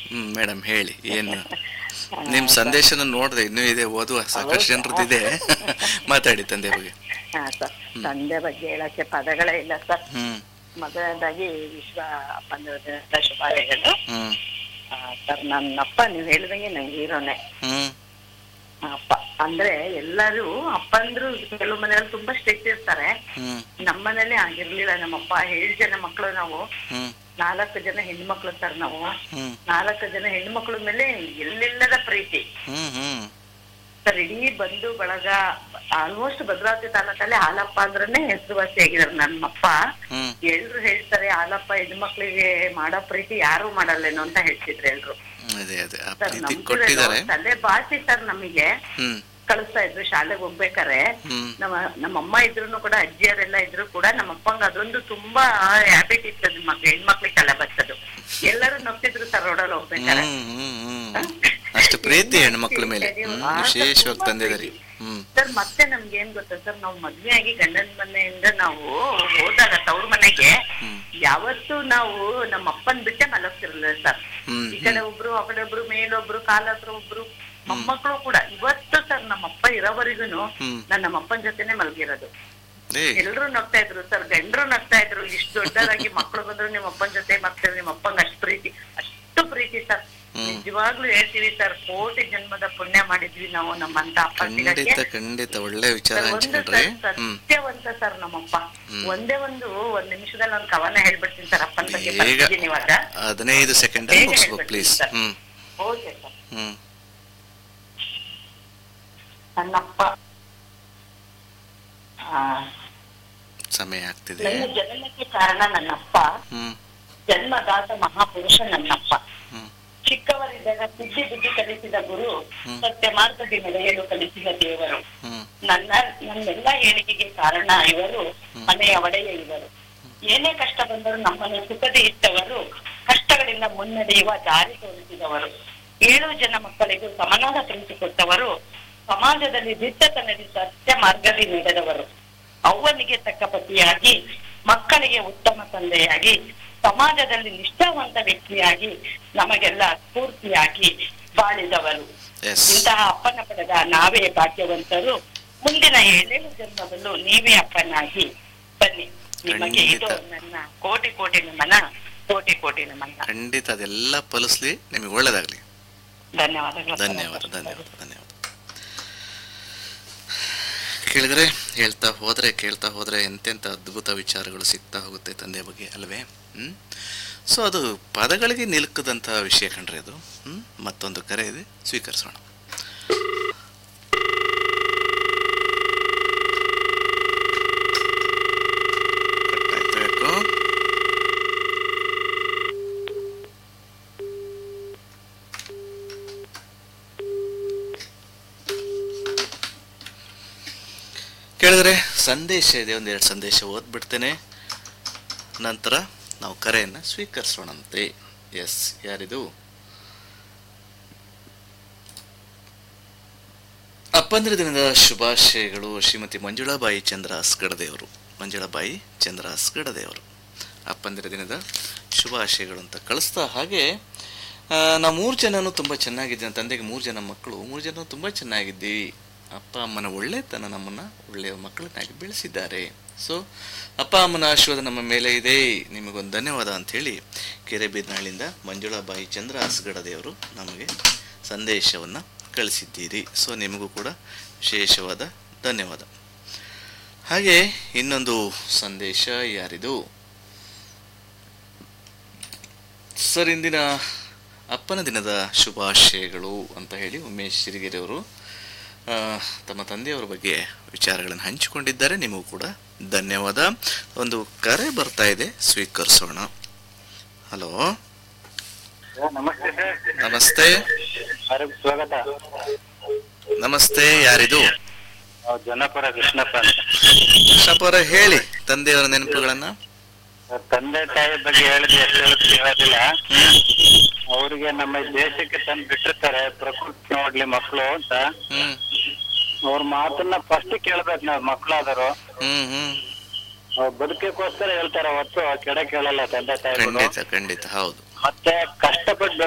ಹ್ಮ್ madam ಹೇಳಿ ಏನು ನಿಮ್ ಸಂದೇಶನ ನೋಡ್ದೆ ಇನ್ನೂ ಇದೆ ಓದುವ ಸಾಕಷ್ಟು ಜನರದ್ದು ಇದೆ ಮಾತಾಡಿ ತಂದೆ ಬಗ್ಗೆ ಹಾ ಸರ್ ತಂದೆ ಬಗ್ಗೆ ಹೇಳಕ್ಕೆ ಪದಗಳೇ ಇಲ್ಲ ಸರ್ ಹ್ಮ್ ಮೊದಲನೇದಾಗಿ ವಿಶ್ವ ಅಪ್ಪನ ದಿನದ ಶುಭಾಶಯಗಳು ಹ್ಮ್ ಆ, ಸರ್ ನನ್ನಪ್ಪ ನೀವು ಹೇಳಿದಂಗೆ ನಂಗೆ ಹೀರೋನೆ ಹ್ಮ್ ಅಪ್ಪ ಅಂದ್ರೆ ಎಲ್ಲರೂ ಅಪ್ಪಂದ್ರು ಕೆಲವು ಮನೆಯಲ್ಲಿ ತುಂಬಾ ಸ್ಟ್ರಿಕ್ಟ್ ಇರ್ತಾರೆ ಹ್ಮ್ ನಮ್ಮ ಮನೇಲಿ ಆಗಿರ್ಲಿಲ್ಲ ನಮ್ಮಪ್ಪ ಏಳು ಜನ ಮಕ್ಕಳು ನಾವು ಹ್ಮ್ ನಾಲ್ಕು ಜನ ಹೆಣ್ಮಕ್ಳು ಸರ್ ನಾವು ಹ್ಮ್ ನಾಲ್ಕು ಜನ ಹೆಣ್ಮಕ್ಳ ಮೇಲೆ ಎಲ್ಲೆಲ್ಲದ ಪ್ರೀತಿ ಹ್ಮ್ ಹ್ಮ್ ಸರ್ ಇಡೀ ಬಂಧು ಬಳಗ ಆಲ್ಮೋಸ್ಟ್ ಭದ್ರಾವತಿ ತಾಲೂಕಲ್ಲಿ ಹಾಲಪ್ಪ ಅಂದ್ರೇನೆ ಹೆಸರುವಾಸಿ ಆಗಿದ್ದಾರೆ ನಮ್ಮಪ್ಪ ಹ್ಮ್ ಎಲ್ರು ಹೇಳ್ತಾರೆ ಹಾಲಪ್ಪ ಹೆಣ್ಮಕ್ಳಿಗೆ ಮಾಡೋ ಪ್ರೀತಿ ಯಾರು ಮಾಡಲ್ಲೇನೋ ಅಂತ ಹೇಳ್ತಿದ್ರು ಎಲ್ರು ಅದೇ ಅದೇ ಆ ಸರ್ ಪ್ರೀತಿ ನಮ್ ಕೊಟ್ಟಿದ್ದಾರೆ ತಲೆ ಬಾಸಿ ಸರ್ ನಮಗೆ ಹ್ಮ್ ಕಳಿಸ್ತಾ ಇದ್ರು ಶಾಲೆಗೆ ಹೋಗ್ಬೇಕಾರೆ ಹ್ಮ್ ನಮ್ಮ ನಮ್ಮಮ್ಮ ಇದ್ರು ಕೂಡ ಅಜ್ಜಿಯರೆಲ್ಲ ಇದ್ರು ಕೂಡ ನಮ್ಮ ಅಪ್ಪಂಗ ಅದೊಂದು ತುಂಬಾ ಹ್ಯಾಬಿಟ್ ಇತ್ತು ಮಕ್ಳು ಹೆಣ್ಮಕ್ಳಿಗೆ ತಲೆ ಬಚ್ಚದು ಎಲ್ಲರೂ ನಗ್ತಿದ್ರು ಸರ್ ರೋಡಲ್ಲಿ ಹೋಗ್ಬೇಕಾರೆ ಹ್ಮ್ ಹ್ಮ್ ಹ್ಮ್ ಅಷ್ಟು ಪ್ರೀತಿ ಹೆಣ್ಮಕ್ಳ ಮೇಲೆ ಹ್ಮ್ ವಿಶೇಷವಾಗಿ ತಂದಿದ್ದಾರೆ ಹ್ಮ್ ಸರ್ ಮತ್ತೆ ನಮ್ಗೆ ಏನ್ ಗೊತ್ತಾ ಸರ್ ನಾವು ಮದ್ವೆ ಆಗಿ ಗಂಡನ ಮನೆಯಿಂದ ನಾವು ಹೋದಾಗ ತವ್ರ ಮನೆಗೆ ಹ್ಮ್. ಯಾವತ್ತೂ ನಾವು ನಮ್ಮ ಅಪ್ಪನ್ ಬಿಟ್ಟೆ ಮಲಗ್ತಿರ್ಲಿಲ್ಲ ಸರ್ ಹ್ಮ್ ಈ ಕಡೆ ಒಬ್ರು ಆ ಕಡೆ ಒಬ್ರು ಮೇಲೊಬ್ರು ಕಾಲ ಹತ್ರ ಒಬ್ರು ಮೊಮ್ಮಕ್ಕಳು ಕೂಡ ಇವತ್ತು ಸರ್ ನಮ್ಮಪ್ಪ ಇರೋವರೆಗೂನು ಹ್ಮ್ ನಾನ್ ನಮ್ಮ ಅಪ್ಪನ ಜೊತೆನೆ ಮಲಗಿರೋದು ಏ ಎಲ್ರು ನಗ್ತಾ ಇದ್ರು ಸರ್ ಗಂಡ್ರು ನಗ್ತಾ ಇದ್ರು ಇಷ್ಟು ದೊಡ್ಡದಾಗಿ ಮಕ್ಳು ಬಂದ್ರು ನಿಮ್ಮ ಅಪ್ಪನ ಜೊತೆ ಮಕ್ಕಳು ನಿಮ್ಮ ಅಪ್ಪಂಗ ಅಷ್ಟು ಪ್ರೀತಿ ಅಷ್ಟು ಪ್ರೀತಿ ಸರ್ ಹ್ಮ್. ನಿಜವಾಗ್ಲೂ ಹೇಳ್ತೀವಿ ಸರ್ ಕೋಟಿ ಜನ್ಮದ ಪುಣ್ಯ ಮಾಡಿದ್ವಿ ನಾವು ನಮ್ಮಂತ ಅಪ್ಪ ಸಿಗಕ್ಕೆ ಖಂಡಿತ ಖಂಡಿತ ಒಳ್ಳೆ ವಿಚಾರ ಸರ್, ಒಂದು ಹಂಚ್ಕೊಂಡ್ರಿ ಸರ್ ಹ್ಮ್ ಸತ್ಯವಂತ ಸರ್ ನಮ್ಮಪ್ಪ ಒಂದೇ ಒಂದು ಒಂದ್ ನಿಮಿಷದಲ್ಲಿ ಒಂದು ಕವನ ಹೇಳ್ಬಿಡ್ತೀನಿ ಸರ್ ಅಪ್ಪನ ಬಗ್ಗೆ ಬೇಗ ಬರ್ತಿದ್ದೀನಿ ಇವಾಗ ಹದಿನೈದು ಸೆಕೆಂಡ್ ಬೇಗ ಮುಗಿಸ್ಬೇಕು ಹೇಳ್ಬಿಡ್ತೀನಿ please sir. Hmm okay sir hmm ನನ್ನಪ್ಪ ಆ, ಸಮಯ ಆಗ್ತಿದೆ ನನ್ನ ಜನನಕ್ಕೆ ಕಾರಣ ನನ್ನಪ್ಪ ಹ್ಮ್ ಜನ್ಮದಾತ ಮಹಾಪುರುಷ ನನ್ನಪ್ಪ ಹ್ಮ್ ಚಿಕ್ಕವರಿದ್ದಾಗ ಬುದ್ಧಿ ಬುದ್ಧಿ ಕಲಿಸಿದ ಗುರು ಸತ್ಯ ಮಾರ್ಗದಿ ನಡೆಯಲು ಕಲಿಸಿದ ದೇವರು ಹ್ಮ್ ನನ್ನ ನನ್ನೆಲ್ಲ ಏಳಿಗೆಗೆ ಕಾರಣ ಇವರು ಮನೆಯ ಒಡೆಯ ಇವರು ಏನೇ ಕಷ್ಟ ಬಂದರೂ ನಮ್ಮನ್ನು ಸುಖದಿ ಇಟ್ಟವರು ಕಷ್ಟಗಳಿಂದ ಮುನ್ನಡೆಯುವ ದಾರಿ ತೋರಿಸಿದವರು ಏಳು ಜನ ಮಕ್ಕಳಿಗೂ ಸಮನಾದ ಪ್ರೀತಿ ಕೊಟ್ಟವರು ಸಮಾಜದಲ್ಲಿ ದಿಟ್ಟತನದಿ ಸತ್ಯ ಮಾರ್ಗದಿ ನಡೆದವರು ಅವ್ವನಿಗೆ ತಕ್ಕ ಪತಿಯಾಗಿ ಮಕ್ಕಳಿಗೆ ಉತ್ತಮ ತಂದೆಯಾಗಿ ಸಮಾಜದಲ್ಲಿ ನಿಷ್ಠಾವಂತ ವ್ಯಕ್ತಿಯಾಗಿ ನಮಗೆಲ್ಲ ಸ್ಫೂರ್ತಿಯಾಗಿ ಬಾಳಿದವರು ಎಸ್ ಇಂತಹ ಅಪ್ಪನ ಪಡೆದ ನಾವೇ ಭಾಗ್ಯವಂತರು ಮುಂದಿನ ಏಳೇಳು ಜನ್ಮದಲ್ಲೂ ನೀವೇ ಅಪ್ಪನಾಗಿ ಬನ್ನಿ ನಿಮಗೆ ಇದು ಖಂಡಿತ. ನನ್ನ ಕೋಟಿ ಕೋಟಿ ನಮನ ಕೋಟಿ ಕೋಟಿ ನಮನ ಖಂಡಿತ ಅದೆಲ್ಲ ಫಲಿಸ್ಲಿ ನಿಮಗೆ ಒಳ್ಳೇದಾಗ್ಲಿ ಧನ್ಯವಾದಗಳು ಧನ್ಯವಾದ ಧನ್ಯವಾದ ಧನ್ಯವಾದ ಕೇಳಿದ್ರೆ ಹೇಳ್ತಾ ಹೋದ್ರೆ ಕೇಳ್ತಾ ಹೋದ್ರೆ ಎಂತೆಂಥ ಅದ್ಭುತ ವಿಚಾರಗಳು ಸಿಗ್ತಾ ಹೋಗುತ್ತೆ ತಂದೆ ಬಗ್ಗೆ ಅಲ್ವೇ ಹ್ಮ್ ಸೊ ಅದು ಪದಗಳಿಗೆ ನಿಲುಕದಂತಹ ವಿಷಯ ಕಂಡ್ರೆ ಅದು ಹ್ಮ್ ಮತ್ತೊಂದು ಕರೆ ಇದೆ ಸ್ವೀಕರಿಸೋಣ ಕಟ್ಟಾಯ್ತು ಯಾಕೋ ಕೇಳಿದ್ರೆ ಸಂದೇಶ ಇದೆ ಒಂದೆರಡು ಸಂದೇಶ ಓದ್ಬಿಡ್ತೇನೆ ನಂತರ ನಾವು ಕರೆಯನ್ನು ಸ್ವೀಕರಿಸೋಣಂತೆ ಎಸ್ ಯಾರಿದು ಅಪ್ಪಂದಿರ ದಿನದ ಶುಭಾಶಯಗಳು ಶ್ರೀಮತಿ ಮಂಜುಳಾಬಾಯಿ ಚಂದ್ರ ಅಸ್ಗಡದೇವರು ಮಂಜುಳಾಬಾಯಿ ಚಂದ್ರ ಅಸ್ಗಡದೇವರು ಅಪ್ಪಂದಿರ ದಿನದ ಶುಭಾಶಯಗಳು ಅಂತ ಕಳಿಸ್ತಾ ಹಾಗೆ ಆ, ನಾವು ಮೂರು ಜನನು ತುಂಬ ಚೆನ್ನಾಗಿದ್ದೀವಿ ನನ್ನ ತಂದೆಗೆ ಮೂರು ಜನ ಮಕ್ಕಳು ಮೂರು ಜನ ತುಂಬ ಚೆನ್ನಾಗಿದ್ದೀವಿ ಅಪ್ಪ ಅಮ್ಮನ ಒಳ್ಳೆತನ ನಮ್ಮನ್ನು ಒಳ್ಳೆಯ ಮಕ್ಕಳನ್ನಾಗಿ ಬೆಳೆಸಿದ್ದಾರೆ ಸೊ ಅಪ್ಪ ಅಮ್ಮನ ಆಶೀರ್ವಾದ ನಮ್ಮ ಮೇಲೆ ಇದೆ ನಿಮಗೊಂದು ಧನ್ಯವಾದ ಅಂಥೇಳಿ ಕೆರೆಬೀರ್ನಾಳಿಂದ ಮಂಜುಳಾಬಾಯಿ ಚಂದ್ರ ಅಸ್ಗಡದೇವರು ನಮಗೆ ಸಂದೇಶವನ್ನು ಕಳಿಸಿದ್ದೀರಿ ಸೊ ನಿಮಗೂ ಕೂಡ ವಿಶೇಷವಾದ ಧನ್ಯವಾದ ಹಾಗೆ ಇನ್ನೊಂದು ಸಂದೇಶ ಯಾರಿದು ಸರ್ ಇಂದಿನ ಅಪ್ಪನ ದಿನದ ಶುಭಾಶಯಗಳು ಅಂತ ಹೇಳಿ ಉಮೇಶ್ ಸಿರಿಗೆರೆ ಅವರು ಆ, ತಮ್ಮ ತಂದೆಯವರ ಬಗ್ಗೆ ವಿಚಾರಗಳನ್ನು ಹಂಚಿಕೊಂಡಿದ್ದಾರೆ ನಿಮಗೂ ಕೂಡ ಧನ್ಯವಾದ ಒಂದು ಕರೆ ಬರ್ತಾ ಇದೆ ಸ್ವೀಕರಿಸೋಣ ಹಲೋ ನಮಸ್ತೆ ಸರ್ ನಮಸ್ತೆ ಆರೋಗ್ಯ ಸ್ವಾಗತ ನಮಸ್ತೆ ಯಾರಿದು ನಾವು ಜನಪರ ಕೃಷ್ಣಪ್ಪ ಅಂತ ಕೃಷ್ಣಪ್ಪ ಅವರೇ ಹೇಳಿ ತಂದೆಯವರ ನೆನಪುಗಳನ್ನ ಸರ್, ತಂದೆ ತಾಯಿ ಬಗ್ಗೆ ಹೇಳಿದ್ರೆ ಎಷ್ಟು ಹೇಳಿದ್ರು ಹೇಳೋದಿಲ್ಲ ಅವರಿಗೆ ನಮ್ಮ ಈ ದೇಶಕ್ಕೆ ತಂದು ಬಿಟ್ಟಿರ್ತಾರೆ ಪ್ರಕೃತಿ ನೋಡ್ಲಿ ಮಕ್ಕಳು ಅಂತ ಹ್ಮ್ ಅವ್ರ ಮಾತನ್ನ ಫಸ್ಟ್ ಕೇಳ್ಬೇಕು ನಾವು ಮಕ್ಕಳಾದರು ಹ್ಮ್ ಹ್ಮ್ ಅವ್ರ ಬದುಕಕ್ಕೋಸ್ಕರ ಹೇಳ್ತಾರೆ ಹೊತ್ತು ಕೆಡ ಕೇಳಲ್ಲ ತಂದೆ ತಾಯಿಗಳು ಖಂಡಿತ ಖಂಡಿತ ಹೌದು ಮತ್ತೆ ಕಷ್ಟಪಟ್ಟು